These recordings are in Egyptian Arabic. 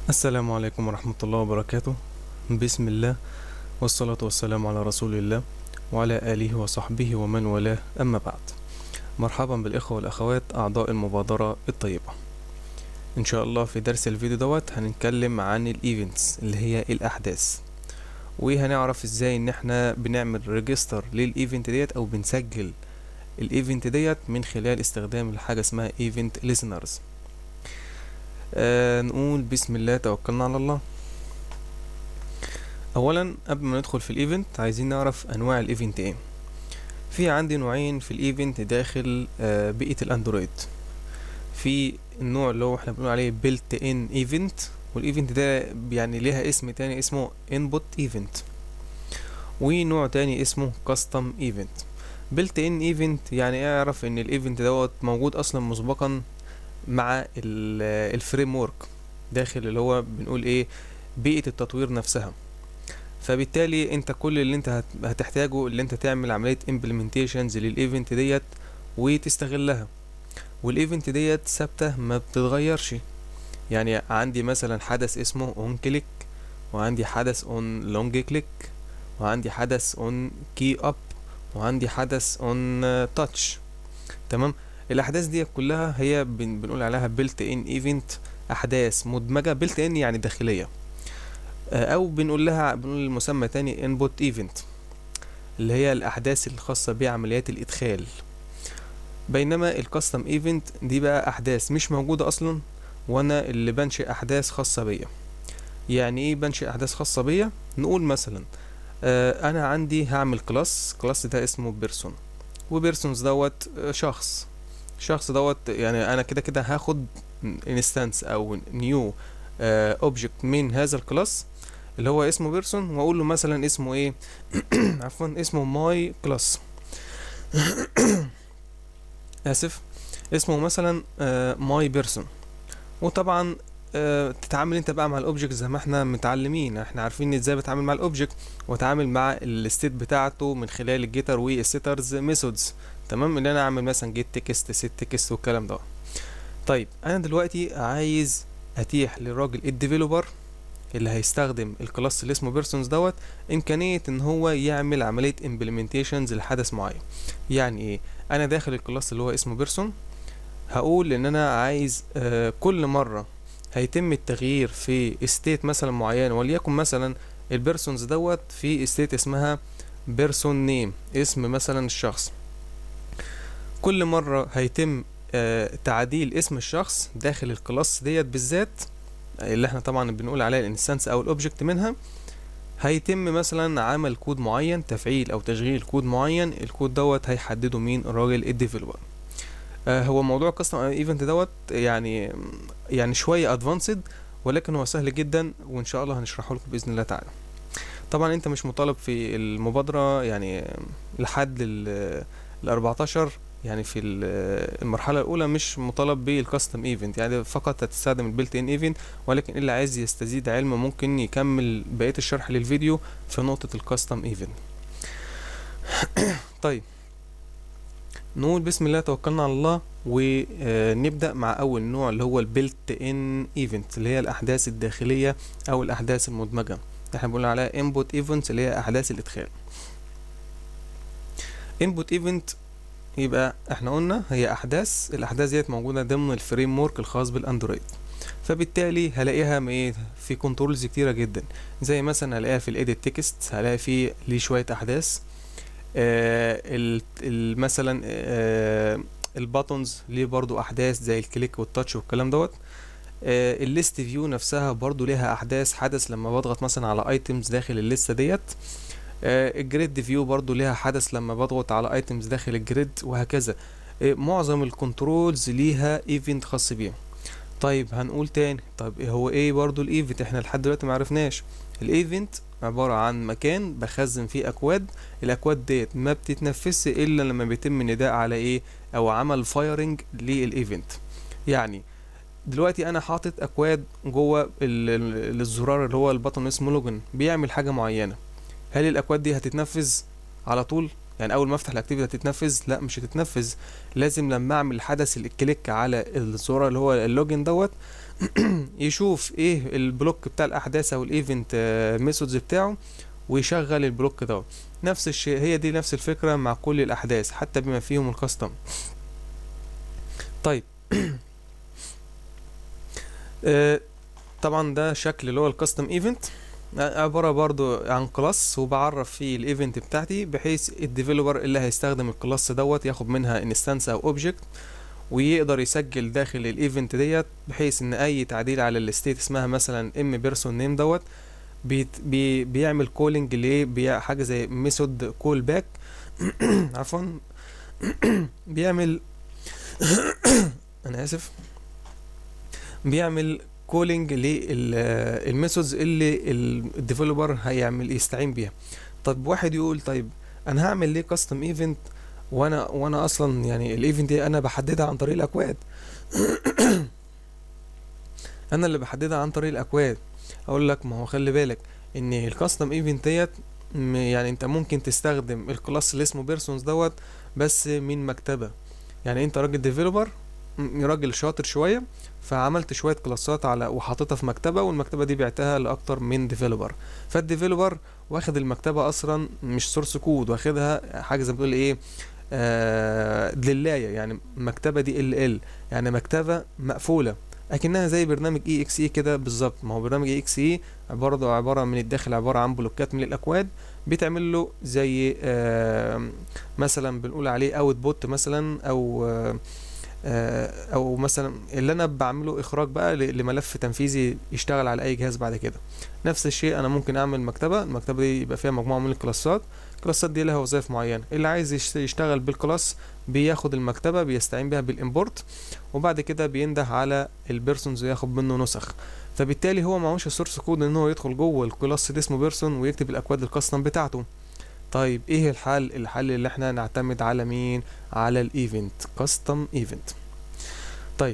السلام عليكم ورحمة الله وبركاته بسم الله والصلاة والسلام على رسول الله وعلى آله وصحبه ومن والاه أما بعد مرحبا بالإخوة والأخوات أعضاء المبادرة الطيبة إن شاء الله في درس الفيديو دوت هنتكلم عن الإيفنتس اللي هي الأحداث وهنعرف إزاي إن إحنا بنعمل ريجستر للإيفنت ديت أو بنسجل الإيفنت ديت من خلال استخدام حاجة اسمها إيفنت ليسنرز آه نقول بسم الله توكلنا على الله اولا قبل ما ندخل في الايفنت عايزين نعرف انواع الايفنت ايه في عندي نوعين في الايفنت داخل آه بيئة الاندرويد في النوع اللي هو احنا بنقول عليه بيلت ان ايفنت والايفنت ده يعني ليها اسم تاني اسمه انبوت ايفنت ونوع تاني اسمه كاستم ايفنت بيلت ان ايفنت يعني اعرف ان الايفنت دوت موجود اصلا مسبقا مع الفريم ورك داخل اللي هو بنقول ايه بيئة التطوير نفسها فبالتالي انت كل اللي انت هتحتاجه اللي انت تعمل عملية implementations للايفنت ديت وتستغلها والايفنت ديت ثابتة ما بتتغيرش يعني عندي مثلا حدث اسمه on click وعندي حدث on long click وعندي حدث on key up وعندي حدث on touch تمام الاحداث دي كلها هي بن بنقول عليها بيلت ان ايفنت احداث مدمجه بيلت ان يعني داخليه او بنقول لها بنقول المسمى تاني انبوت ايفنت اللي هي الاحداث الخاصه بعمليات الادخال بينما الكاستم ايفنت دي بقى احداث مش موجوده اصلا وانا اللي بنشئ احداث خاصه بيا يعني ايه بنشئ احداث خاصه بيا نقول مثلا آه انا عندي هعمل كلاس كلاس ده اسمه بيرسون وبيرسونز دوت شخص الشخص دوت يعني انا كده كده هاخد انستانس او نيو اوبجكت من هذا الكلاس اللي هو اسمه بيرسون واقول له مثلا اسمه ايه عفوا اسمه ماي كلاس اسف اسمه مثلا ماي بيرسون وطبعا أه تتعامل انت بقى مع الاوبجكت زي ما احنا متعلمين احنا عارفين ازاي بتعامل مع الاوبجكت واتعامل مع الستيت بتاعته من خلال الجيتر والسيترز ميثودز تمام اللي انا اعمل مثلا جيت تكست سيت تكست والكلام ده طيب انا دلوقتي عايز اتيح للراجل الديفيلوبر اللي هيستخدم الكلاس اللي اسمه بيرسونز دوت امكانيه ان هو يعمل عمليه امبلمنتيشنز لحدث معين يعني ايه انا داخل الكلاس اللي هو اسمه بيرسون هقول ان انا عايز آه كل مره هيتم التغيير في ستيت مثلا معينه وليكن مثلا البيرسونز دوت في ستيت اسمها بيرسون نيم اسم مثلا الشخص كل مرة هيتم آه تعديل اسم الشخص داخل الكلاس ديت بالذات اللي احنا طبعا بنقول عليها الانستانس او الاوبجكت منها هيتم مثلا عمل كود معين تفعيل او تشغيل كود معين الكود دوت هيحدده مين الراجل الديفلوبر آه هو موضوع كاستم ايفنت دوت يعني يعني شويه ادفانسد ولكن هو سهل جدا وان شاء الله هنشرحه لكم باذن الله تعالى طبعا انت مش مطالب في المبادره يعني لحد ال 14 يعني في المرحلة الأولى مش مطالب بالكاستم ايفنت يعني فقط هتستخدم البيلت ان ايفنت ولكن اللي عايز يستزيد علم ممكن يكمل بقية الشرح للفيديو في نقطة الكاستم ايفنت طيب نقول بسم الله توكلنا على الله ونبدأ مع أول نوع اللي هو البيلت ان ايفنت اللي هي الأحداث الداخلية أو الأحداث المدمجة احنا بنقول عليها انبوت ايفنتس اللي هي أحداث الإدخال انبوت ايفنت يبقى احنا قلنا هي احداث الاحداث ديت موجوده ضمن الفريم ورك الخاص بالاندرويد فبالتالي هلاقيها ايه في كنترولز كتيره جدا زي مثلا هلاقيها في الايديت تكست هلاقي فيه ليه شويه احداث آه ال مثلا آه الباتونز ليه برضو احداث زي الكليك والتاتش والكلام دوت آه الليست فيو نفسها برضو ليها احداث حدث لما بضغط مثلا على ايتمز داخل الليسته ديت الجريد فيو برضو ليها حدث لما بضغط على ايتمز داخل الجريد وهكذا معظم الكنترولز ليها ايفنت خاص بيها طيب هنقول تاني طيب هو ايه برضو الايفنت احنا لحد دلوقتي معرفناش الايفنت عبارة عن مكان بخزن فيه اكواد الاكواد ديت ما بتتنفذش الا لما بيتم النداء على ايه او عمل فايرنج للايفنت يعني دلوقتي انا حاطط اكواد جوه الزرار اللي هو البطن اسمه لوجن بيعمل حاجة معينة هل الاكواد دي هتتنفذ على طول يعني اول ما افتح الاكتيفيتي هتتنفذ لا مش هتتنفذ لازم لما اعمل حدث الكليك على الزرار اللي هو اللوجن دوت يشوف ايه البلوك بتاع الاحداث او الايفنت ميثودز بتاعه ويشغل البلوك ده نفس الشيء هي دي نفس الفكرة مع كل الاحداث حتى بما فيهم الكاستم طيب آه، طبعا ده شكل اللي هو الكاستم ايفنت عبارة برضو عن كلاس وبعرف فيه الايفنت بتاعتي بحيث الديفلوبر اللي هيستخدم الكلاس دوت ياخد منها انستانس او اوبجكت ويقدر يسجل داخل الايفنت ديت بحيث ان اي تعديل على الستيت اسمها مثلا ام بيرسون نيم دوت بيت بي بيعمل كولينج ل حاجه زي ميثود كول باك عفوا بيعمل انا اسف بيعمل كولينج للميثودز اللي الديفلوبر هيعمل يستعين بيها طب واحد يقول طيب انا هعمل ليه كاستم ايفنت وانا وانا اصلا يعني الايفنت دي انا بحددها عن طريق الاكواد انا اللي بحددها عن طريق الاكواد اقول لك ما هو خلي بالك ان الكاستم ايفنت ديت يعني انت ممكن تستخدم الكلاس اللي اسمه بيرسونز دوت بس من مكتبه يعني انت راجل ديفلوبر راجل شاطر شويه فعملت شويه كلاسات على وحاططها في مكتبه والمكتبه دي بعتها لاكتر من ديفلوبر فالديفلوبر واخد المكتبه اصلا مش سورس كود واخدها حاجه زي ما بتقول ايه آه للايه يعني مكتبه دي ال ال يعني مكتبه مقفوله اكنها زي برنامج اي اكس اي كده بالظبط ما هو برنامج اي اكس اي برضه عباره من الداخل عباره عن بلوكات من الاكواد بيتعمل له زي آه مثلا بنقول عليه اوت بوت مثلا او آه او مثلا اللي انا بعمله اخراج بقى لملف تنفيذي يشتغل على اي جهاز بعد كده نفس الشيء انا ممكن اعمل مكتبه المكتبه دي يبقى فيها مجموعه من الكلاسات الكلاسات دي لها وظائف معينه اللي عايز يشتغل بالكلاس بياخد المكتبه بيستعين بيها بالامبورت وبعد كده بينده على البيرسونز وياخد منه نسخ فبالتالي هو معهوش السورس كود ان هو يدخل جوه الكلاس ده اسمه بيرسون ويكتب الاكواد الكاستم بتاعته طيب ايه الحل الحل اللي احنا نعتمد على مين على الايفنت كاستم ايفنت طيب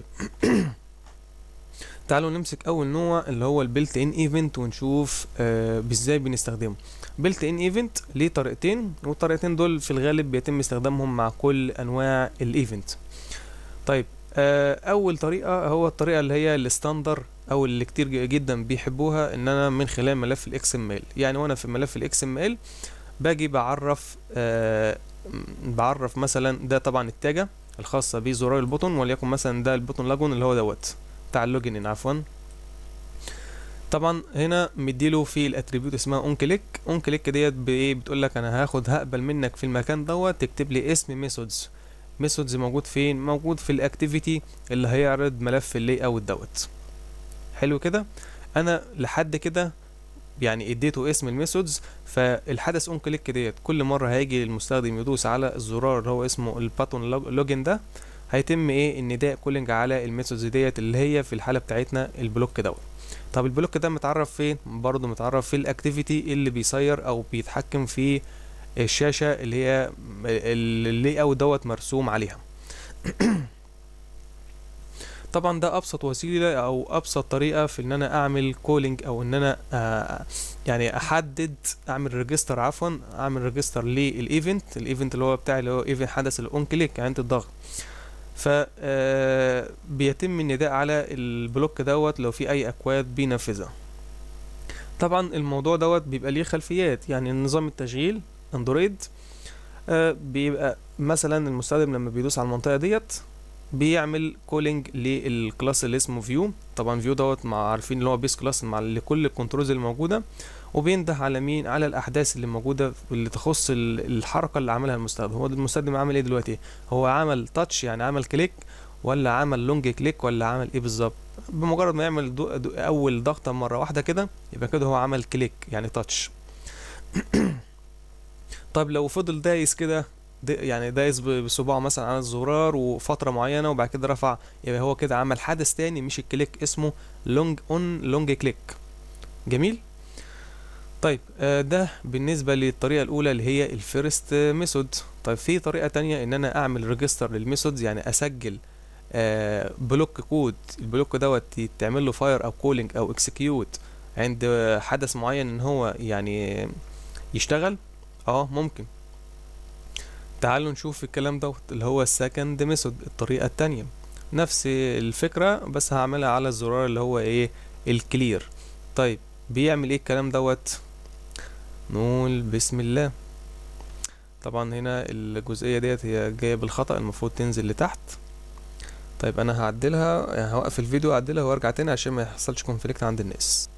تعالوا نمسك اول نوع اللي هو البيلت ان ايفنت ونشوف آه ازاي بنستخدمه بيلت ان ايفنت ليه طريقتين والطريقتين دول في الغالب بيتم استخدامهم مع كل انواع الايفنت طيب آه اول طريقه هو الطريقه اللي هي الستاندر او اللي كتير جدا بيحبوها ان انا من خلال ملف الاكس ام ال يعني وانا في ملف الاكس ام ال باجي بعرف آه بعرف مثلا ده طبعا التاجه الخاصه بزرار البوتون وليكن مثلا ده البوتون لاجون اللي هو دوت بتاع اللوجن عفوا طبعا هنا مديله في الاتريبيوت اسمها اون كليك اون كليك ديت بايه بتقول لك انا هاخد هقبل منك في المكان دوت تكتب لي اسم ميثودز ميثودز موجود فين موجود في الاكتيفيتي اللي هيعرض ملف اللي اوت دوت حلو كده انا لحد كده يعني اديته اسم الميثودز فالحدث اون كليك ديت كل مره هيجي المستخدم يدوس على الزرار اللي هو اسمه الباتون لوجن ده هيتم ايه النداء كولينج على الميثودز ديت اللي هي في الحاله بتاعتنا البلوك دوت طب البلوك ده متعرف فين برضه متعرف في الاكتيفيتي اللي بيسير او بيتحكم في الشاشه اللي هي اللي اوت دوت مرسوم عليها طبعا ده ابسط وسيله او ابسط طريقه في ان انا اعمل كولينج او ان انا آه يعني احدد اعمل ريجستر عفوا اعمل ريجستر للايفنت الايفنت اللي هو بتاعي اللي هو ايفنت حدث الاون كليك عند الضغط ف بيتم النداء على البلوك دوت لو في اي اكواد بينفذها طبعا الموضوع دوت بيبقى ليه خلفيات يعني نظام التشغيل اندرويد آه بيبقى مثلا المستخدم لما بيدوس على المنطقه ديت بيعمل كولينج للكلاس اللي اسمه فيو طبعا فيو دوت مع عارفين اللي هو بيس كلاس مع لكل الكنترولز الموجوده وبينده على مين على الاحداث اللي موجوده اللي تخص الحركه اللي عملها المستخدم هو المستخدم عمل ايه دلوقتي هو عمل تاتش يعني عمل كليك ولا عمل لونج كليك ولا عمل ايه بالظبط بمجرد ما يعمل دو دو اول ضغطه مره واحده كده يبقى كده هو عمل كليك يعني تاتش طيب لو فضل دايس كده يعني دايس بصباعه مثلا على الزرار وفتره معينه وبعد كده رفع يبقى هو كده عمل حدث تاني مش الكليك اسمه لونج اون لونج كليك جميل طيب آه ده بالنسبه للطريقه الاولى اللي هي الفيرست ميثود طيب في طريقه تانية ان انا اعمل ريجستر للميثودز يعني اسجل آه بلوك كود البلوك دوت يتعمل له فاير او كولينج او اكسكيوت عند حدث معين ان هو يعني يشتغل اه ممكن تعالوا نشوف الكلام دوت اللي هو السكند ميثود الطريقه التانية نفس الفكرة بس هعملها على الزرار اللي هو ايه الكلير طيب بيعمل ايه الكلام دوت نقول بسم الله طبعا هنا الجزئية ديت هي جاية بالخطأ المفروض تنزل لتحت طيب انا هعدلها يعني هوقف الفيديو اعدلها وارجع تاني عشان ما يحصلش كونفليكت عند الناس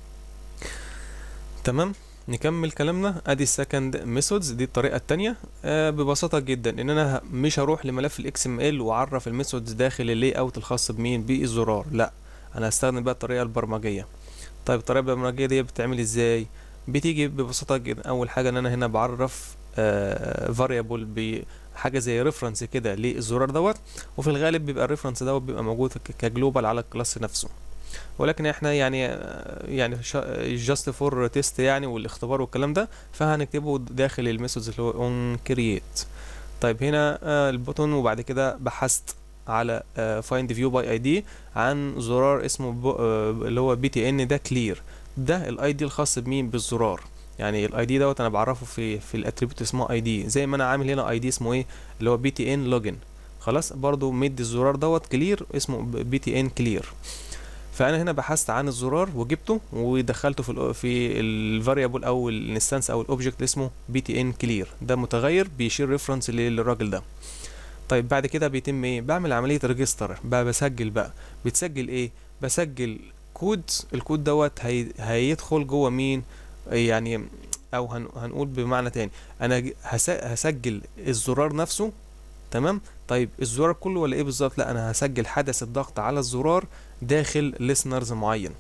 تمام نكمل كلامنا ادي السكند ميثودز دي الطريقه التانية آه ببساطه جدا ان انا مش هروح لملف الاكس ام ال واعرف الميثودز داخل اللاي اوت الخاص بمين بالزرار لا انا هستخدم بقى الطريقه البرمجيه طيب الطريقه البرمجيه دي بتتعمل ازاي بتيجي ببساطه جدا اول حاجه ان انا هنا بعرف آه فاريبل بحاجه زي ريفرنس كده للزرار دوت وفي الغالب بيبقى الريفرنس دوت بيبقى موجود كجلوبال على الكلاس نفسه ولكن احنا يعني يعني جاست فور تيست يعني والاختبار والكلام ده فهنكتبه داخل الميثودز اللي هو اون كرييت طيب هنا البوتون وبعد كده بحثت على فايند فيو باي اي دي عن زرار اسمه اللي هو بي تي ان ده كلير ده الاي دي الخاص بمين بالزرار يعني الاي دي دوت انا بعرفه في في الاتريبيوت اسمه اي دي زي ما انا عامل هنا اي دي اسمه ايه اللي هو بي تي ان لوجن خلاص برضو مدي الزرار دوت كلير اسمه بي تي ان كلير فانا هنا بحثت عن الزرار وجبته ودخلته في ال في الفاريبل او الانستانس او الاوبجكت اللي اسمه بي تي ان كلير ده متغير بيشير ريفرنس للراجل ده طيب بعد كده بيتم ايه بعمل عمليه ريجستر بقى بسجل بقى بتسجل ايه بسجل كود الكود دوت هي هيدخل جوه مين يعني او هن هنقول بمعنى تاني انا هسجل الزرار نفسه تمام طيب الزرار كله ولا ايه بالظبط لا انا هسجل حدث الضغط على الزرار داخل listeners معين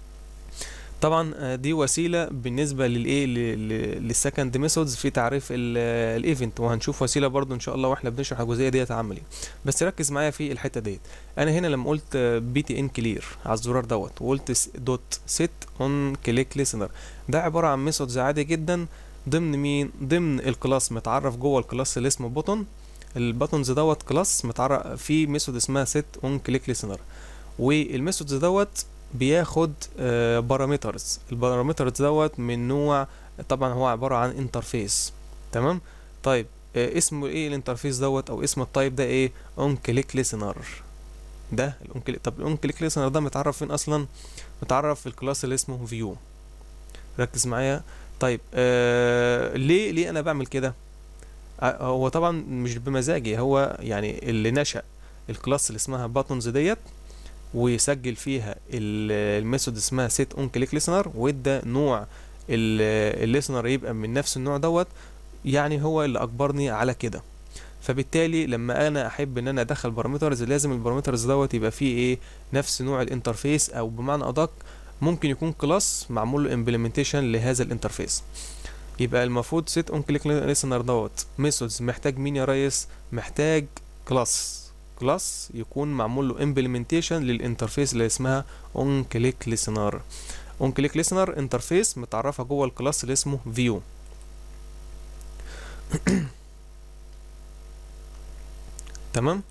طبعا دي وسيله بالنسبه للايه للسكند ميثودز في تعريف الايفنت وهنشوف وسيله برضو ان شاء الله واحنا بنشرح الجزئيه ديت عملي بس ركز معايا في الحته ديت انا هنا لما قلت بي تي ان كلير على الزرار دوت وقلت دوت سيت اون كليك ليسنر ده عباره عن ميثودز عادي جدا ضمن مين ضمن الكلاس متعرف جوه الكلاس اللي اسمه بوتون الباتونز دوت كلاس متعرف في ميثود اسمها سيت اون كليك ليسنر والميثودز دوت بياخد بارامترز البارامترز دوت من نوع طبعا هو عباره عن انترفيس تمام طيب اسمه ايه الانترفيس دوت او اسم التايب ده ايه اون كليك ليسنر ده الاون كليك طب الاون كليك ليسنر ده متعرف فين اصلا متعرف في الكلاس اللي اسمه فيو ركز معايا طيب آه ليه ليه انا بعمل كده هو طبعا مش بمزاجي هو يعني اللي نشأ الكلاس اللي اسمها باتونز ديت ويسجل فيها الميثود اسمها سيت اون كليك ليسنر وادى نوع الليسنر يبقى من نفس النوع دوت يعني هو اللي اجبرني على كده فبالتالي لما انا احب ان انا ادخل بارامترز لازم البارامترز دوت يبقى فيه ايه نفس نوع الانترفيس او بمعنى ادق ممكن يكون كلاس معمول له امبلمنتيشن لهذا الانترفيس يبقى المفروض سيت اون كليك ليسنر دوت ميثودز محتاج مين يا ريس محتاج كلاس كلاس يكون معمول له امبلمنتيشن للانترفيس اللي اسمها اون كليك ليسنر اون كليك ليسنر انترفيس متعرفه جوه الكلاس اللي اسمه فيو تمام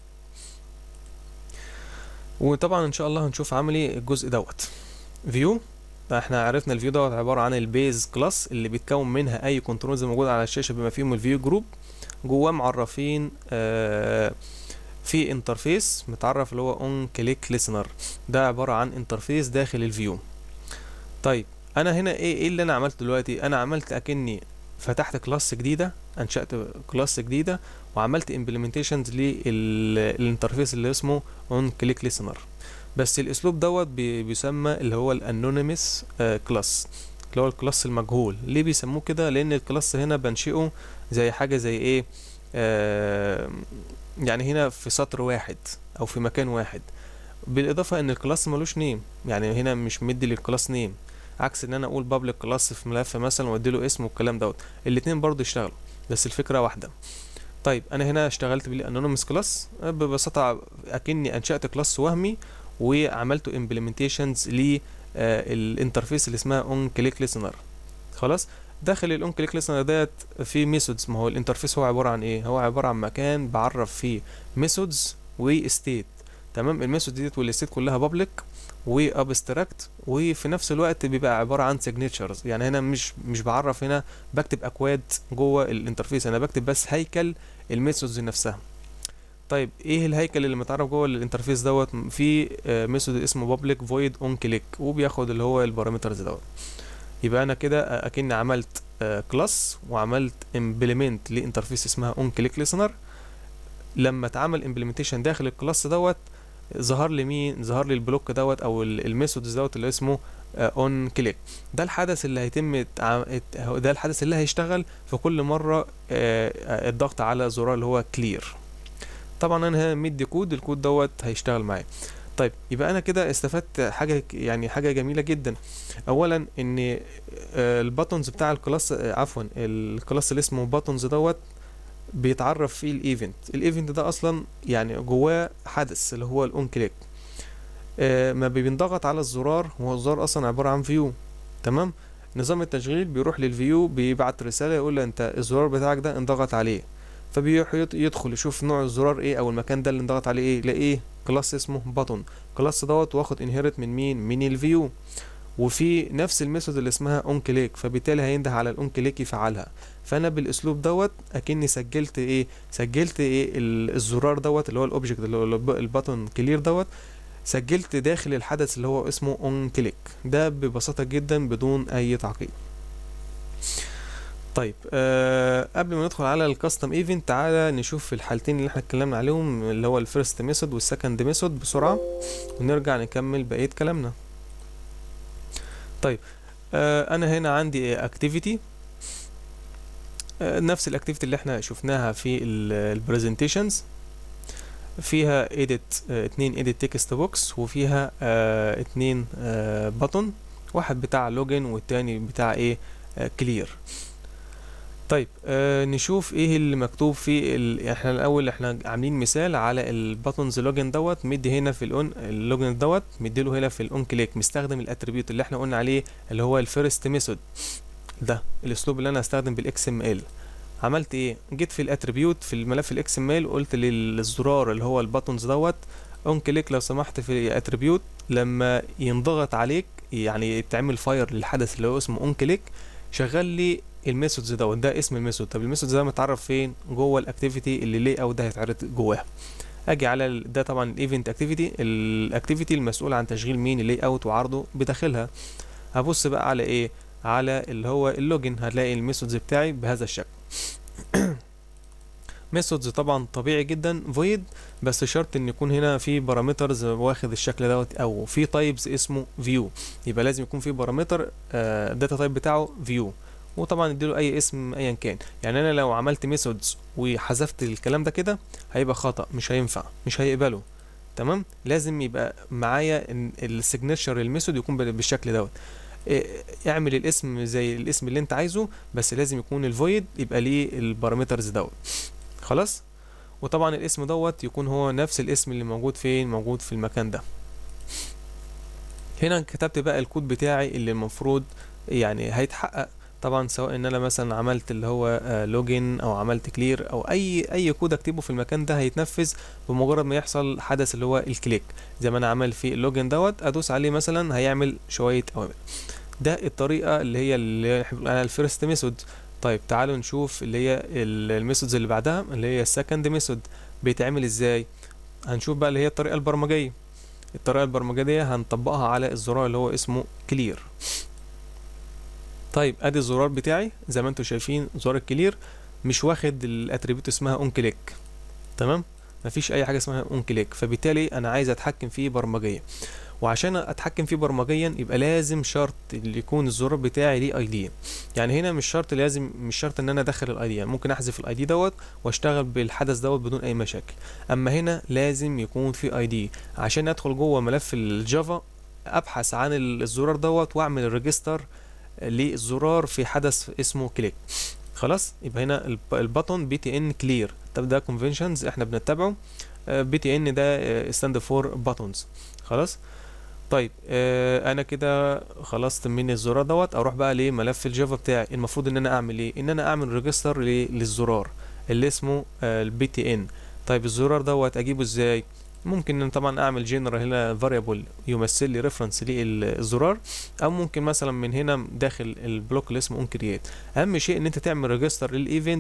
وطبعا ان شاء الله هنشوف عملي الجزء دوت فيو احنا عرفنا الفيو دوت عباره عن البيز كلاس اللي بيتكون منها اي كنترولز موجوده على الشاشه بما فيهم الفيو جروب جواه معرفين آه في انترفيس متعرف اللي هو اون كليك ليسنر ده عباره عن انترفيس داخل الفيو طيب انا هنا ايه ايه اللي انا عملته دلوقتي انا عملت اكني فتحت كلاس جديده انشات كلاس جديده وعملت امبلمنتيشنز للانترفيس اللي اسمه اون كليك ليسنر بس الاسلوب دوت بيسمى اللي هو الانونيمس كلاس اللي هو الكلاس المجهول ليه بيسموه كده لان الكلاس هنا بنشئه زي حاجه زي ايه آه يعني هنا في سطر واحد او في مكان واحد بالاضافه ان الكلاس ملوش نيم يعني هنا مش مدي للكلاس نيم عكس ان انا اقول بابليك كلاس في ملف مثلا وادي له اسم والكلام دوت الاتنين برضو يشتغلوا بس الفكره واحده طيب انا هنا اشتغلت بالانونيمس كلاس ببساطه اكني انشات كلاس وهمي وعملته امبلمنتيشنز للانترفيس اللي اسمها اون كليك ليسنر خلاص داخل الاون كليك ليسنر ديت في ميثودز ما هو الانترفيس هو عباره عن ايه هو عباره عن مكان بعرف فيه ميثودز وستيت تمام الميثود ديت والستيت كلها بابليك وابستراكت وفي نفس الوقت بيبقى عباره عن سيجنتشرز يعني هنا مش مش بعرف هنا بكتب اكواد جوه الانترفيس انا بكتب بس هيكل الميثودز نفسها طيب ايه الهيكل اللي متعرف جوه الانترفيس دوت في ميثود اسمه public void on click وبياخد اللي هو البارامترز دوت يبقى انا كده اكني عملت كلاس وعملت امبلمنت لانترفيس اسمها اون كليك listener لما اتعمل امبلمنتيشن داخل الكلاس دوت ظهر لي مين ظهر لي البلوك دوت او الميثودز دوت اللي اسمه اون كليك ده الحدث اللي هيتم ده الحدث اللي هيشتغل في كل مره الضغط على زرار اللي هو كلير طبعا انا مدي كود الكود دوت هيشتغل معايا طيب يبقى انا كده استفدت حاجه يعني حاجه جميله جدا اولا ان الباتونز بتاع الكلاس عفوا الكلاس اللي اسمه باتونز دوت بيتعرف فيه الايفنت الايفنت ده اصلا يعني جواه حدث اللي هو الاون كليك ما بينضغط على الزرار هو الزرار اصلا عباره عن فيو تمام نظام التشغيل بيروح للفيو بيبعت رساله يقول له انت الزرار بتاعك ده انضغط عليه فبيروح يدخل يشوف نوع الزرار ايه او المكان ده اللي انضغط عليه ايه لاقيه كلاس اسمه باتون كلاس دوت واخد انهيرت من مين من الفيو وفي نفس الميثود اللي اسمها اون كليك فبالتالي هينده على الاون كليك يفعلها فانا بالاسلوب دوت اكني سجلت ايه سجلت ايه الزرار دوت اللي هو الاوبجكت اللي هو الباتون كلير دوت سجلت داخل الحدث اللي هو اسمه اون كليك ده ببساطه جدا بدون اي تعقيد طيب أه قبل ما ندخل على الكاستم ايفنت تعالى نشوف الحالتين اللي احنا اتكلمنا عليهم اللي هو الفيرست ميثود والسكند ميثود بسرعه ونرجع نكمل بقيه كلامنا طيب أه انا هنا عندي اكتيفيتي أه نفس الاكتيفيتي اللي احنا شفناها في البرزنتيشنز فيها edit اه اتنين edit text box وفيها اه اتنين اه بutton واحد بتاع لوجن والتاني بتاع ايه كلير طيب آه نشوف ايه اللي مكتوب في ال... احنا الاول احنا عاملين مثال على الباتونز لوجن دوت مدي هنا في الاون اللوجن دوت مدي له هنا في الاون كليك مستخدم الاتريبيوت اللي احنا قلنا عليه اللي هو الفيرست ميثود ده الاسلوب اللي انا هستخدم بالاكس ام ال عملت ايه جيت في الاتريبيوت في الملف الاكس ام ال وقلت للزرار اللي هو الباتونز دوت اون كليك لو سمحت في اتريبيوت لما ينضغط عليك يعني تعمل فاير للحدث اللي هو اسمه اون كليك شغل لي الميثودز دوت ده اسم الميثود طب الميثودز ده متعرف فين جوه الاكتيفيتي اللي ليه او ده هيتعرض جواها اجي على ده طبعا الايفنت اكتيفيتي الاكتيفيتي المسؤول عن تشغيل مين اللي اوت وعرضه بداخلها هبص بقى على ايه على اللي هو اللوجن هتلاقي الميثودز بتاعي بهذا الشكل ميثودز طبعا طبيعي جدا void بس شرط ان يكون هنا في بارامترز واخد الشكل دوت او في تايبز اسمه فيو يبقى لازم يكون في بارامتر الداتا تايب بتاعه فيو وطبعا اديله اي اسم ايا كان يعني انا لو عملت ميثودز وحذفت الكلام ده كده هيبقى خطا مش هينفع مش هيقبله تمام لازم يبقى معايا السيجنتشر الميثود يكون بالشكل دوت اعمل الاسم زي الاسم اللي انت عايزه بس لازم يكون الفويد يبقى ليه البارامترز دوت خلاص وطبعا الاسم دوت يكون هو نفس الاسم اللي موجود فين موجود في المكان ده هنا كتبت بقى الكود بتاعي اللي المفروض يعني هيتحقق طبعا سواء ان انا مثلا عملت اللي هو لوجن او عملت كلير او اي اي كود اكتبه في المكان ده هيتنفذ بمجرد ما يحصل حدث اللي هو الكليك زي ما انا عمل في اللوجن دوت ادوس عليه مثلا هيعمل شويه اوامر ده الطريقه اللي هي اللي احنا بنقول عليها الفيرست ميثود طيب تعالوا نشوف اللي هي الميثودز اللي بعدها اللي هي السكند ميثود بيتعمل ازاي هنشوف بقى اللي هي الطريقه البرمجيه الطريقه البرمجيه هنطبقها على الزرار اللي هو اسمه كلير طيب ادي الزرار بتاعي زي ما انتم شايفين زرار الكلير مش واخد الاتريبيوت اسمها اون كليك تمام مفيش اي حاجه اسمها اون كليك فبالتالي انا عايز اتحكم فيه برمجيا وعشان اتحكم فيه برمجيا يبقى لازم شرط اللي يكون الزرار بتاعي ليه اي دي يعني هنا مش شرط لازم مش شرط ان انا ادخل الاي دي يعني ممكن احذف الاي دي دوت واشتغل بالحدث دوت بدون اي مشاكل اما هنا لازم يكون في اي دي عشان ادخل جوه ملف الجافا ابحث عن الزرار دوت واعمل الريجستر للزرار في حدث اسمه كليك خلاص يبقى هنا البطن بي تي ان كلير طب ده كونفنشنز احنا بنتبعه بي تي ان ده ستاند فور باتونز خلاص طيب آه انا كده خلصت من الزرار دوت اروح بقى لملف الجافا بتاعي المفروض ان انا اعمل ايه ان انا اعمل ريجستر للزرار اللي اسمه آه البي تي ان طيب الزرار دوت اجيبه ازاي ممكن ان طبعا اعمل جنرال هنا فاريبل يمثل لي ريفرنس للزرار او ممكن مثلا من هنا داخل البلوك اللي اسمه اون كرييت اهم شيء ان انت تعمل ريجستر للايفنت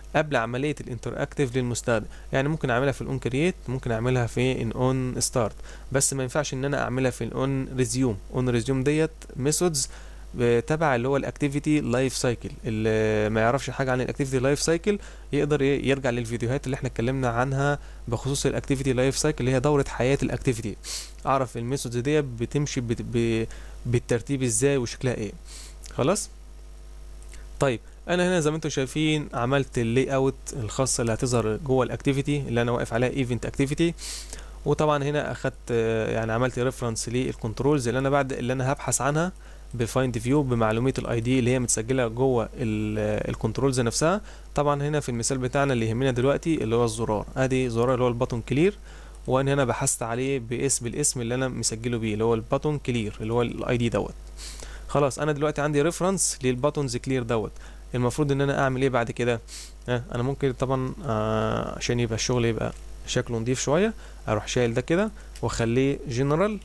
قبل عمليه الانتراكتيف للمستخدم يعني ممكن اعملها في الاون كرييت ممكن اعملها في ان اون ستارت بس ما ينفعش ان انا اعملها في الاون ريزيوم اون ريزيوم ديت ميثودز تبع اللي هو الاكتيفيتي لايف سايكل اللي ما يعرفش حاجه عن الاكتيفيتي لايف سايكل يقدر ي- يرجع للفيديوهات اللي احنا اتكلمنا عنها بخصوص الاكتيفيتي لايف سايكل اللي هي دوره حياه الاكتيفيتي اعرف الميثودز دي بتمشي بت... ب... بالترتيب ازاي وشكلها ايه خلاص طيب انا هنا زي ما انتم شايفين عملت اللي اوت الخاصه اللي هتظهر جوه الاكتيفيتي اللي انا واقف عليها ايفنت اكتيفيتي وطبعا هنا اخدت آه، يعني عملت ريفرنس للكنترولز اللي انا بعد اللي انا هبحث عنها بفايند فيو بمعلوميه الاي دي اللي هي متسجله جوه الكنترولز نفسها طبعا هنا في المثال بتاعنا اللي يهمنا دلوقتي اللي هو الزرار ادي زرار اللي هو الباتون كلير وانا هنا بحثت عليه باسم الاسم اللي انا مسجله بيه اللي هو الباتون كلير اللي هو الاي دي دوت خلاص انا دلوقتي عندي ريفرنس للباتونز كلير دوت المفروض ان انا اعمل ايه بعد كده ها انا ممكن طبعا آه عشان يبقى الشغل يبقى شكله نضيف شويه اروح شايل ده كده واخليه جنرال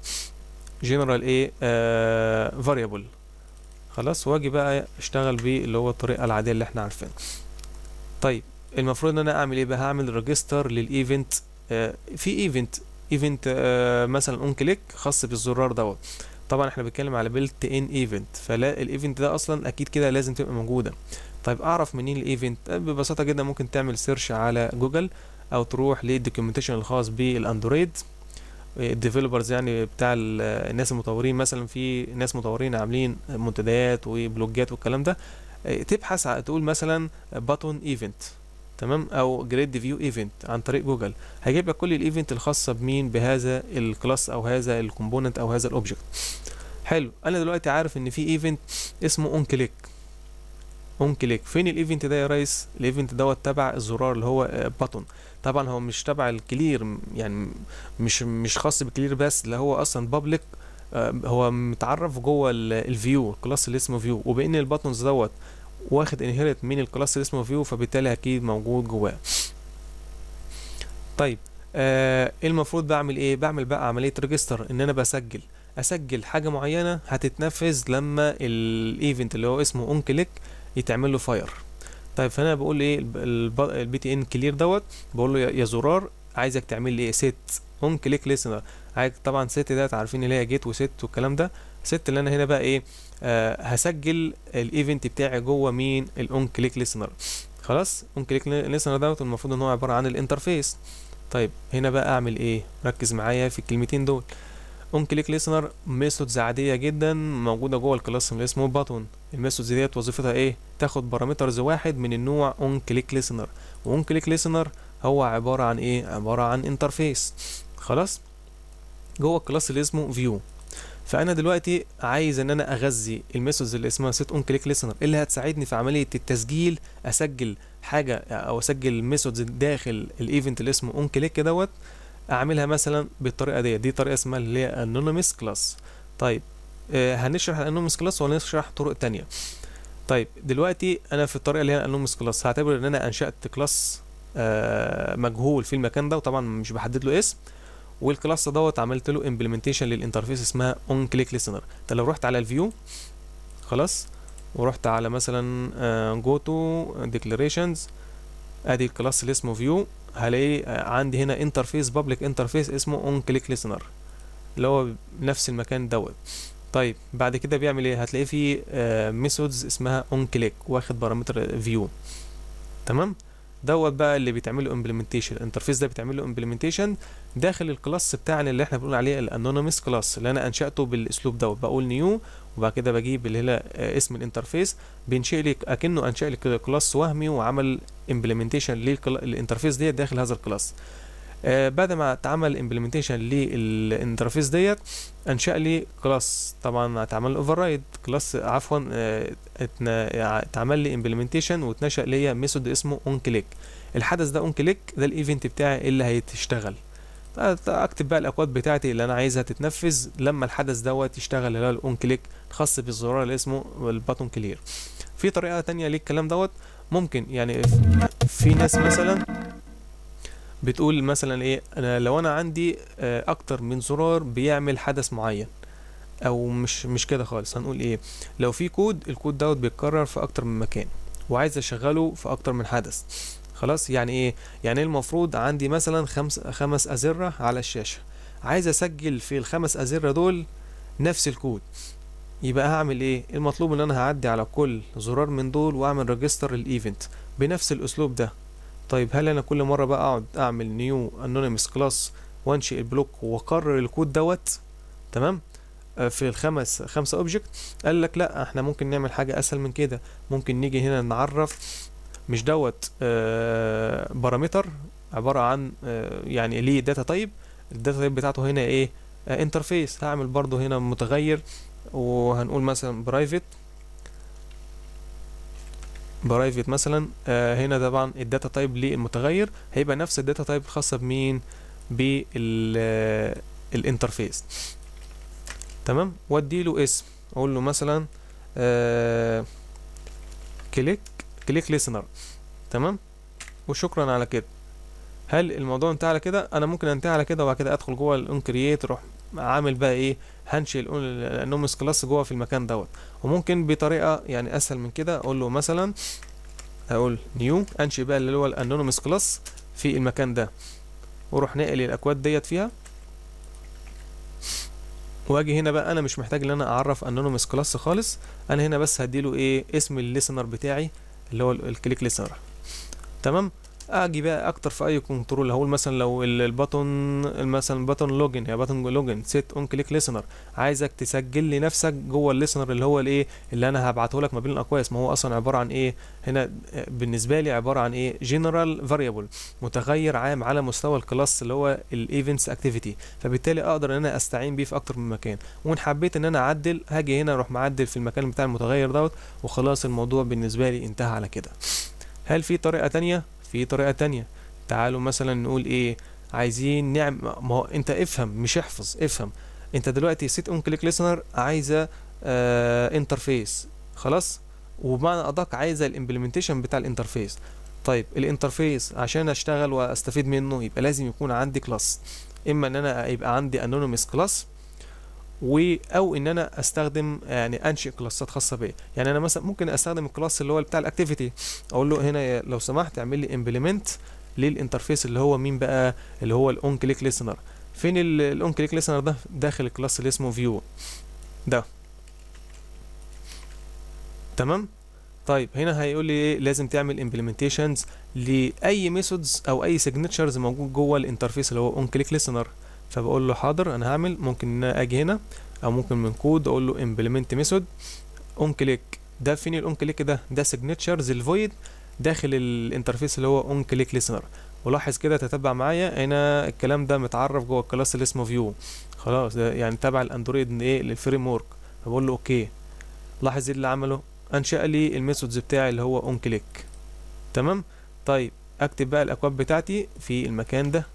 جنرال ايه آه فاريبل خلاص واجي بقى اشتغل بيه اللي هو الطريقه العاديه اللي احنا عارفينها طيب المفروض ان انا اعمل ايه بقى هعمل ريجستر للايفنت آه في ايفنت ايفنت آه مثلا اون كليك خاص بالزرار دوت طبعا احنا بنتكلم على بيلت ان ايفنت فلا الايفنت ده اصلا اكيد كده لازم تبقى موجوده طيب اعرف منين الايفنت آه، ببساطه جدا ممكن تعمل سيرش على جوجل او تروح للدوكيومنتيشن الخاص بالاندرويد الديفلوبرز يعني بتاع ال- الناس المطورين مثلا في ناس مطورين عاملين منتديات وبلوجات والكلام ده آه، تبحث ع- تقول مثلا باتون ايفنت تمام او جريد فيو ايفنت عن طريق جوجل هيجيب لك كل الايفنت الخاصه بمين بهذا الكلاس او هذا الكومبوننت او هذا الاوبجكت حلو انا دلوقتي عارف ان في ايفنت اسمه اون كليك اون كليك فين الايفنت ده يا ريس الايفنت دوت تبع الزرار اللي هو باتون طبعا هو مش تبع الكلير م- يعني مش مش خاص بالكلير بس اللي هو اصلا بابليك هو متعرف جوه الفيو الكلاس اللي اسمه فيو وبان الباتونز دوت واخد انهيرت من الكلاس اللي اسمه فيو فبالتالي اكيد موجود جواه طيب آه إيه المفروض بعمل ايه بعمل بقى عمليه ريجستر ان انا بسجل اسجل حاجه معينه هتتنفذ لما الايفنت اللي هو اسمه اون كليك يتعمل له فاير طيب فانا بقول له ايه البي تي ان كلير دوت بقول له يا يا زرار عايزك تعمل لي ايه سيت اون كليك ليسنر عايز طبعا سيت ده عارفين اللي هي جيت وسيت والكلام ده سيت اللي انا هنا بقى ايه آه هسجل الايفنت بتاعي جوه مين الاون كليك ليسنر خلاص اون كليك ليسنر دوت المفروض ان هو عباره عن الانترفيس طيب هنا بقى اعمل ايه ركز معايا في الكلمتين دول اون كليك ليسنر ميثودز عاديه جدا موجوده جوه الكلاس اللي اسمه باتون الميثودز ديت وظيفتها ايه تاخد بارامترز واحد من النوع اون كليك ليسنر واون كليك ليسنر هو عباره عن ايه عباره عن انترفيس خلاص جوه الكلاس اللي اسمه فيو فانا دلوقتي عايز ان انا اغذي الميثودز اللي اسمها سيت اون كليك ليسنر اللي هتساعدني في عمليه التسجيل اسجل حاجه او اسجل ميثودز داخل الايفنت اللي اسمه اون كليك دوت اعملها مثلا بالطريقه دي دي طريقه اسمها اللي هي انونيمس كلاس طيب آه هنشرح الانونيمس كلاس ولا نشرح طرق تانية طيب دلوقتي انا في الطريقه اللي هي الانونيمس كلاس هعتبر ان انا انشات كلاس آه مجهول في المكان ده وطبعا مش بحدد له اسم والكلاس دوت عملت له امبلمنتيشن للانترفيس اسمها اون كليك ليسنر انت لو رحت على الفيو خلاص ورحت على مثلا جو تو ديكلاريشنز ادي الكلاس اللي اسمه فيو هلاقي آه، عندي هنا انترفيس بابليك انترفيس اسمه اون كليك ليسنر اللي هو نفس المكان دوت طيب بعد كده بيعمل ايه هتلاقيه فيه ميثودز اسمها اون كليك واخد بارامتر فيو تمام دوت بقى اللي بيتعمل له امبلمنتيشن الانترفيس ده بيتعمل له امبلمنتيشن داخل الكلاس بتاعنا اللي احنا بنقول عليه الانونيمس كلاس اللي انا انشاته بالاسلوب دوت بقول نيو وبعد كده بجيب اللي هي آه، اسم الانترفيس بينشئ لي اكنه انشا لي كده كلاس وهمي وعمل امبلمنتيشن للانترفيس ديت داخل هذا الكلاس آه بعد ما اتعمل امبلمنتيشن للانترفيس ديت انشا لي كلاس طبعا اتعمل اوفر رايد كلاس عفوا آه، اتنا- اتعمل لي امبلمنتيشن واتنشا ليا ميثود اسمه اون كليك الحدث ده اون كليك ده الايفنت بتاعي اللي هيتشتغل اكتب بقى الاكواد بتاعتي اللي انا عايزها تتنفذ لما الحدث دوت يشتغل اللي هو الاون كليك خاص بالزرار اللي اسمه الباتون كلير في طريقه تانية للكلام دوت ممكن يعني في ناس مثلا بتقول مثلا ايه انا لو انا عندي آه، اكتر من زرار بيعمل حدث معين او مش مش كده خالص هنقول ايه لو في كود الكود دوت بيتكرر في اكتر من مكان وعايز اشغله في اكتر من حدث خلاص يعني ايه يعني المفروض عندي مثلا خمس خمس ازرة على الشاشة عايز اسجل في الخمس ازرة دول نفس الكود يبقى هعمل ايه المطلوب ان انا هعدي على كل زرار من دول واعمل ريجستر الايفنت بنفس الاسلوب ده طيب هل انا كل مره بقى اقعد اعمل نيو انونيمس كلاس وانشئ البلوك واكرر الكود دوت تمام آه، في الخمس خمسة اوبجكت قال لك لا احنا ممكن نعمل حاجة اسهل من كده ممكن نيجي هنا نعرف مش دوت آه، بارامتر عبارة عن آه، يعني ليه داتا تايب الداتا تايب بتاعته هنا ايه انترفيس هعمل برضو هنا متغير وهنقول مثلا برايفت برايفت مثلا آه هنا طبعا الداتا تايب للمتغير هيبقى نفس الداتا تايب الخاصه بمين بالانترفيس تمام وادي له اسم اقول له مثلا آه كليك كليك ليسنر تمام وشكرا على كده هل الموضوع انتهى على كده انا ممكن انتهي على كده وبعد كده ادخل جوه الاون كرييت اروح عامل بقى ايه هنشئ الانومس كلاس جوه في المكان دوت وممكن بطريقه يعني اسهل من كده اقول له مثلا اقول نيو انشئ بقى اللي هو الانونيمس كلاس في المكان ده واروح ناقل الاكواد ديت فيها واجي هنا بقى انا مش محتاج ان انا اعرف انونيمس كلاس خالص انا هنا بس هديله ايه اسم الليسنر بتاعي اللي هو الكليك ليسنر تمام اجي بقى اكتر في اي كنترول هقول مثلا لو البطن مثلا البطن لوجن يا بطن لوجن سيت اون كليك ليسنر عايزك تسجل لي نفسك جوه الليسنر اللي هو الايه اللي انا هبعته لك ما بين الاقواس ما هو اصلا عباره عن ايه هنا بالنسبه لي عباره عن ايه جنرال فاريبل متغير عام على مستوى الكلاس اللي هو الايفنتس اكتيفيتي فبالتالي اقدر ان انا استعين بيه في اكتر من مكان وان حبيت ان انا اعدل هاجي هنا اروح معدل في المكان بتاع المتغير دوت وخلاص الموضوع بالنسبه لي انتهى على كده هل في طريقه تانية في طريقة تانية تعالوا مثلا نقول ايه عايزين نعمل ما هو انت افهم مش احفظ افهم انت دلوقتي سيت اون كليك ليسنر عايزه آه انترفيس خلاص وبمعنى ادق عايزه الامبلمنتيشن بتاع الانترفيس طيب الانترفيس عشان اشتغل واستفيد منه يبقى لازم يكون عندي كلاس اما ان انا يبقى عندي انونيمس كلاس و او ان انا استخدم يعني انشئ كلاسات خاصه بيا يعني انا مثلا ممكن استخدم الكلاس اللي هو بتاع الاكتيفيتي اقول له هنا لو سمحت اعمل لي امبلمنت للانترفيس اللي هو مين بقى اللي هو الاون كليك ليسنر فين الاون كليك ليسنر ده داخل الكلاس اللي اسمه فيو ده تمام طيب هنا هيقول لي ايه لازم تعمل امبلمنتيشنز لاي ميثودز او اي سيجنتشرز موجود جوه الانترفيس اللي هو اون كليك ليسنر فبقول له حاضر انا هعمل ممكن ان انا اجي هنا او ممكن من كود اقول له implement method اون كليك ده فين الاون كليك ده ده signatures الفويد داخل الانترفيس اللي هو اون كليك listener ولاحظ كده تتبع معايا هنا الكلام ده متعرف جوه الكلاس اللي اسمه فيو خلاص ده يعني تبع الاندرويد ايه للفريم ورك فبقول له اوكي لاحظ ايه اللي عمله انشأ لي الميثودز بتاعي اللي هو اون كليك تمام طيب اكتب بقى الاكواد بتاعتي في المكان ده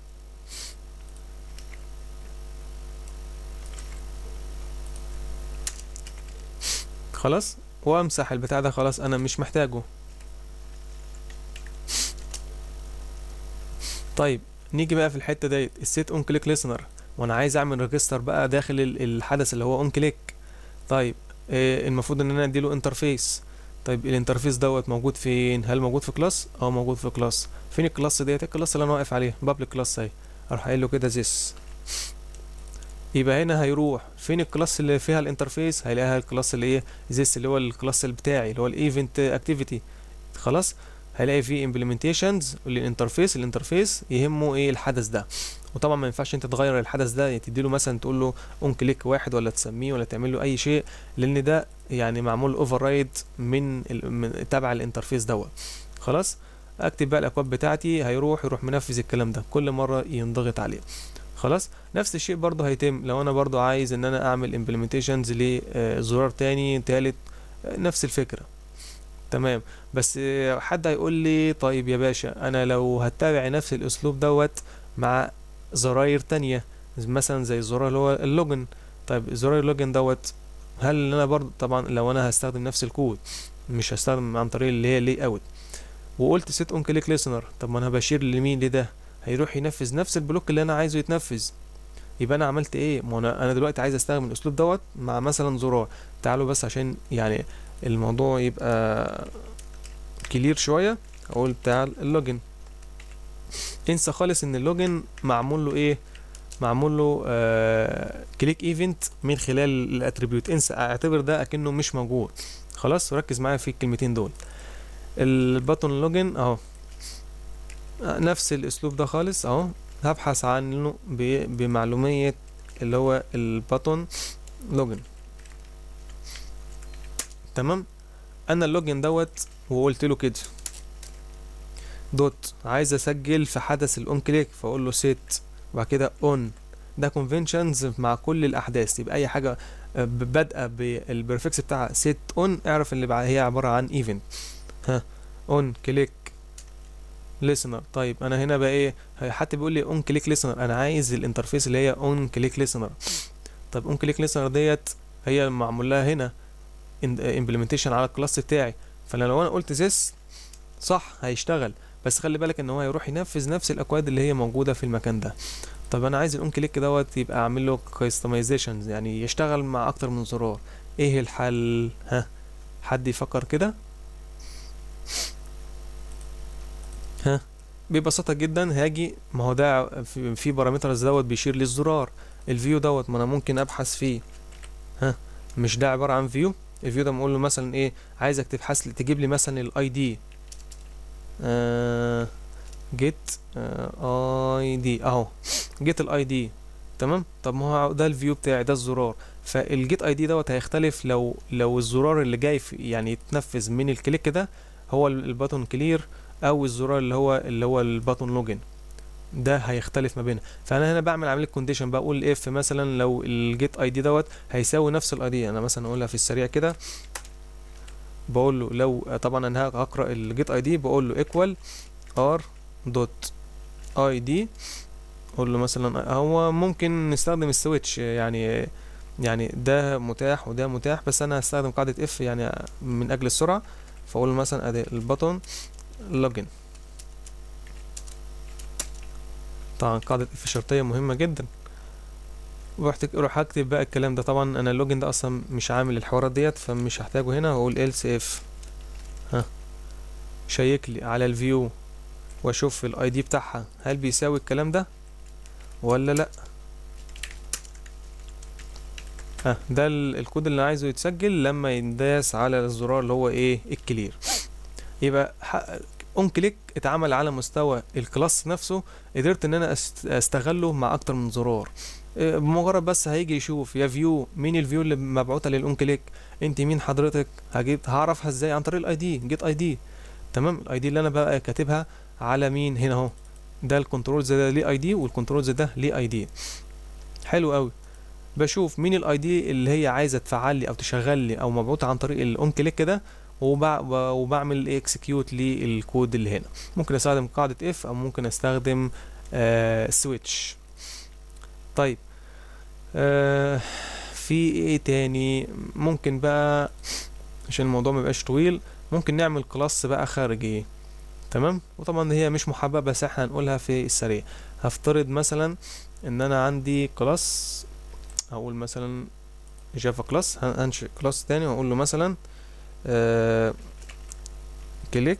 خلاص وامسح البتاع ده خلاص انا مش محتاجه طيب نيجي بقى في الحته ديت السيت اون كليك ليسنر وانا عايز اعمل ريجستر بقى داخل الحدث اللي هو اون كليك طيب إيه المفروض ان انا اديله انترفيس طيب الانترفيس دوت موجود فين هل موجود في كلاس اه موجود في كلاس فين الكلاس ديت الكلاس اللي انا واقف عليه بابليك كلاس اهي اروح قايل له كده this يبقى هنا هيروح فين الكلاس اللي فيها الانترفيس هيلاقيها الكلاس اللي ايه زيس اللي هو الكلاس بتاعي اللي هو الايفنت اكتيفيتي خلاص هيلاقي فيه امبلمنتيشنز للانترفيس الانترفيس يهمه ايه الحدث ده وطبعا ما ينفعش انت تغير الحدث ده يعني تديله مثلا تقول له اون كليك واحد ولا تسميه ولا تعمل له اي شيء لان ده يعني معمول اوفر رايد من, من تبع الانترفيس دوت خلاص اكتب بقى الاكواد بتاعتي هيروح يروح منفذ الكلام ده كل مره ينضغط عليه خلاص نفس الشيء برضو هيتم لو انا برضو عايز ان انا اعمل implementations لزرار تاني تالت نفس الفكرة تمام بس حد هيقول لي طيب يا باشا انا لو هتبع نفس الاسلوب دوت مع زراير تانية مثلا زي الزرار اللي هو اللوجن طيب زرار اللوجن دوت هل انا برضو طبعا لو انا هستخدم نفس الكود مش هستخدم عن طريق اللي هي لي اوت وقلت سيت اون كليك ليسنر طب ما انا بشير لمين لده هيروح ينفذ نفس البلوك اللي انا عايزه يتنفذ يبقى انا عملت ايه ما انا انا دلوقتي عايز استخدم الاسلوب دوت مع مثلا زرار تعالوا بس عشان يعني الموضوع يبقى كلير شويه اقول بتاع اللوجن انسى خالص ان اللوجن معمول له ايه معمول له آه كليك ايفنت من خلال الاتريبيوت انسى اعتبر ده اكنه مش موجود خلاص وركز معايا في الكلمتين دول الباتون لوجن اهو نفس الاسلوب ده خالص اهو هبحث عنه بمعلومية اللي هو الباتون لوجن تمام انا اللوجن دوت وقلت له كده دوت عايز اسجل في حدث الاون كليك فاقول له سيت وبعد كده اون ده كونفنشنز مع كل الاحداث يبقى اي حاجه بادئه بالبرفكس بتاعها سيت اون اعرف اللي هي عباره عن ايفنت ها اون كليك listener طيب انا هنا بقى ايه حتى بيقول لي اون كليك listener انا عايز الانترفيس اللي هي اون كليك listener طب اون كليك listener ديت هي معمول لها هنا implementation على الكلاس بتاعي فانا لو انا قلت this صح هيشتغل بس خلي بالك ان هو هيروح ينفذ نفس الاكواد اللي هي موجوده في المكان ده طب انا عايز الاون كليك دوت يبقى اعمل له كاستمايزيشن يعني يشتغل مع اكتر من زرار ايه الحل ها حد يفكر كده ها ببساطه جدا هاجي ما هو ده في, في بارامترز دوت بيشير للزرار الفيو دوت ما انا ممكن ابحث فيه ها مش ده عباره عن فيو الفيو ده بقول له مثلا ايه عايزك تبحث لي تجيب لي مثلا الاي دي جيت اي دي اهو جيت الاي دي تمام طب ما هو ده الفيو بتاعي ده الزرار فالجيت اي دي دوت هيختلف لو لو الزرار اللي جاي في يعني يتنفذ من الكليك ده هو الباتون كلير او الزرار اللي هو اللي هو الباتون لوجن ده هيختلف ما بينها فانا هنا بعمل عمليه كونديشن بقول اف مثلا لو الجيت اي دي دوت هيساوي نفس الاي دي انا مثلا اقولها في السريع كده بقول له لو طبعا انا هقرا الجيت اي دي بقول له ايكوال ار دوت اي دي اقول له مثلا هو ممكن نستخدم السويتش يعني يعني ده متاح وده متاح بس انا هستخدم قاعده اف يعني من اجل السرعه فاقول له مثلا ادي البطن لوجن طبعا قاعده اف شرطيه مهمه جدا ورحت اروح اكتب بقى الكلام ده طبعا انا اللوجن ده اصلا مش عامل الحوارات ديت فمش هحتاجه هنا واقول else if ها شيك لي على الفيو واشوف الاي دي بتاعها هل بيساوي الكلام ده ولا لا ها ده الكود اللي عايزه يتسجل لما ينداس على الزرار اللي هو ايه الكلير يبقى اون كليك اتعمل على مستوى الكلاس نفسه قدرت ان انا استغله مع اكتر من زرار بمجرد بس هيجي يشوف يا فيو مين الفيو اللي مبعوته للاون كليك انت مين حضرتك هجيب هعرفها ازاي عن طريق الاي دي جيت اي دي تمام الاي دي اللي انا بقى كاتبها على مين هنا اهو ده الكنترولز ده ليه اي دي والكنترولز ده ليه اي دي حلو قوي بشوف مين الاي دي اللي هي عايزه تفعل لي او تشغل لي او مبعوته عن طريق الاون كليك ده وبعمل اكسكيوت للكود اللي هنا ممكن استخدم قاعده اف او ممكن استخدم آه سويتش طيب آه في ايه تاني ممكن بقى عشان الموضوع ما يبقاش طويل ممكن نعمل كلاس بقى خارجي تمام وطبعا هي مش محببه بس احنا هنقولها في السريع هفترض مثلا ان انا عندي كلاس هقول مثلا جافا كلاس هنشئ كلاس تاني واقول له مثلا آه كليك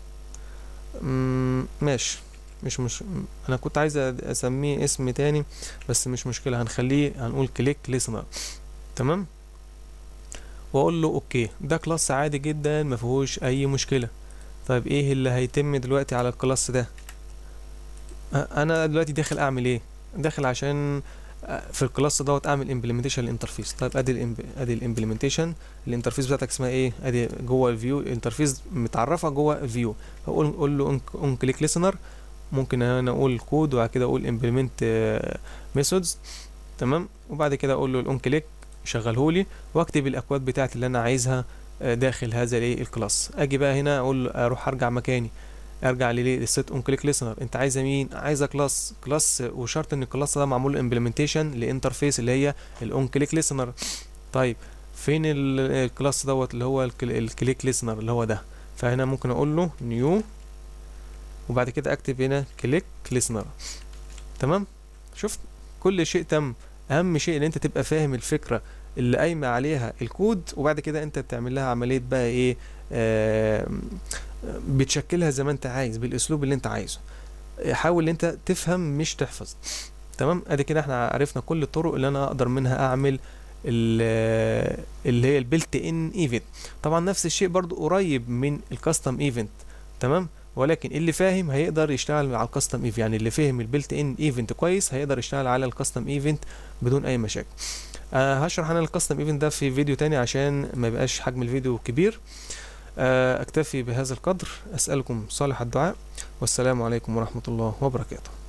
ماشي مش مش انا كنت عايز اسميه اسم تاني بس مش مشكله هنخليه هنقول كليك ليسنر تمام واقول له اوكي ده كلاس عادي جدا ما فيهوش اي مشكله طيب ايه اللي هيتم دلوقتي على الكلاس ده انا دلوقتي داخل اعمل ايه داخل عشان في الكلاس دوت اعمل امبلمنتيشن للانترفيس طيب ادي ال ادي الامبلمنتيشن الانترفيس بتاعتك اسمها ايه ادي جوه الفيو الانترفيس متعرفه جوه الفيو فاقول قول له اون كليك ليسنر ممكن انا اقول كود وبعد كده اقول امبلمنت ميثودز تمام وبعد كده اقول له الاون كليك شغله لي واكتب الاكواد بتاعتي اللي انا عايزها داخل هذا الايه الكلاس اجي بقى هنا اقول اروح ارجع مكاني ارجع لليه للست اون كليك ليسنر انت عايزه مين عايزه كلاس كلاس وشرط ان الكلاس ده معمول امبلمنتيشن لانترفيس اللي هي الاون كليك ليسنر طيب فين الكلاس دوت اللي هو الكليك ليسنر اللي هو ده فهنا ممكن اقول له نيو وبعد كده اكتب هنا كليك ليسنر تمام شفت كل شيء تم اهم شيء ان انت تبقى فاهم الفكره اللي قايمه عليها الكود وبعد كده انت بتعمل لها عمليه بقى ايه آه بتشكلها زي ما انت عايز بالاسلوب اللي انت عايزه حاول ان انت تفهم مش تحفظ تمام ادي كده احنا عرفنا كل الطرق اللي انا اقدر منها اعمل ال- اللي هي البيلت ان ايفنت طبعا نفس الشيء برضو قريب من الكاستم ايفنت تمام ولكن اللي فاهم هيقدر يشتغل على الكاستم ايفنت يعني اللي فاهم البيلت ان ايفنت كويس هيقدر يشتغل على الكاستم ايفنت بدون اي مشاكل أه هشرح انا الكاستم ايفنت ده في فيديو تاني عشان ما يبقاش حجم الفيديو كبير أه اكتفي بهذا القدر اسالكم صالح الدعاء والسلام عليكم ورحمه الله وبركاته